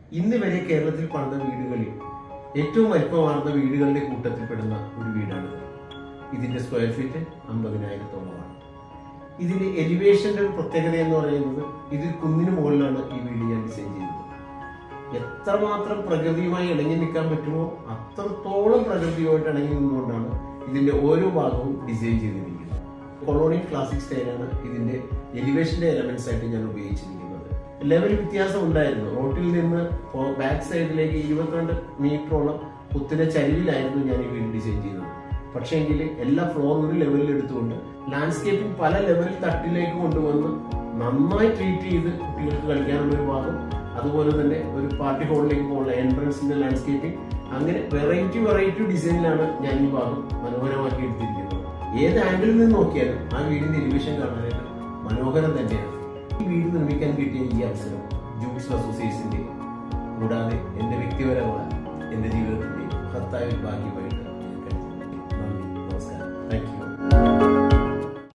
ഇന്ന് വരെ കേരളത്തിൽ പണിത വീടുകളിൽ ഏറ്റവും വലിപ്പമാർന്ന വീടുകളുടെ കൂട്ടത്തിൽപ്പെടുന്ന ഒരു വീടാണിത് ഇതിന്റെ സ്ക്വയർ ഫീറ്റ് അമ്പതിനായിരത്തോളമാണ് ഇതിന്റെ എലിവേഷന്റെ ഒരു പ്രത്യേകത എന്ന് പറയുന്നത് ഇത് കുന്നിന് മുകളിലാണ് ഈ വീട് ഞാൻ ഡിസൈൻ ചെയ്തത് എത്രമാത്രം പ്രകൃതിയുമായി ഇണങ്ങി നിൽക്കാൻ പറ്റുമോ അത്രത്തോളം പ്രകൃതിയുമായിട്ട് ഇണങ്ങി നിന്നുകൊണ്ടാണ് ഇതിന്റെ ഓരോ ഭാഗവും ഡിസൈൻ ചെയ്തിരിക്കുന്നത് കൊളോണിയൽ ക്ലാസിക് സ്റ്റൈലാണ് ഇതിന്റെ എലിവേഷന്റെ എലമെന്റ്സ് ആയിട്ട് ഞാൻ ഉപയോഗിച്ചിരിക്കുന്നത് ലെവൽ വ്യത്യാസം ഉണ്ടായിരുന്നു റോട്ടിൽ നിന്ന് ബാക്ക് സൈഡിലേക്ക് ഇരുപത്തിരണ്ട് മീറ്ററോളം കുത്തിന ചരിവിലായിരുന്നു ഞാൻ ഈ വീട് ഡിസൈൻ ചെയ്തത് പക്ഷേങ്കിൽ എല്ലാ ഫ്ലോറും ഒരു ലെവലിൽ എടുത്തുകൊണ്ട് ലാൻഡ്സ്കേപ്പിംഗ് പല ലെവൽ തട്ടിലേക്ക് കൊണ്ടുവന്ന് നന്നായി ട്രീറ്റ് ചെയ്ത് കുട്ടികൾക്ക് കളിക്കാനുള്ള ഒരു ഭാഗം അതുപോലെ തന്നെ ഒരു പാർട്ടി ഹോളിലേക്ക് പോകുന്ന എൻട്രൻസിന്റെ ലാൻഡ്സ്കേപ്പിംഗ് അങ്ങനെ വെറൈറ്റി വെറൈറ്റി ഡിസൈനിലാണ് ഞാൻ ഈ ഭാഗം മനോഹരമാക്കി എടുത്തിരിക്കുന്നത് ഏത് ആംഗിളിൽ നിന്ന് നോക്കിയാലും ആ വീടിന്റെ എലിവേഷൻ കാണാനായിട്ട് മനോഹരം തന്നെയാണ് ഈ വീട് നിർമ്മിക്കാൻ കിട്ടിയ ഈ അവസരം ജൂസ് അസോസിയേഷന്റെ കൂടാതെ എന്റെ വ്യക്തിപരമായ എന്റെ ജീവിതത്തിന്റെ മഹത്തായ ഒരു ഭാഗ്യമായി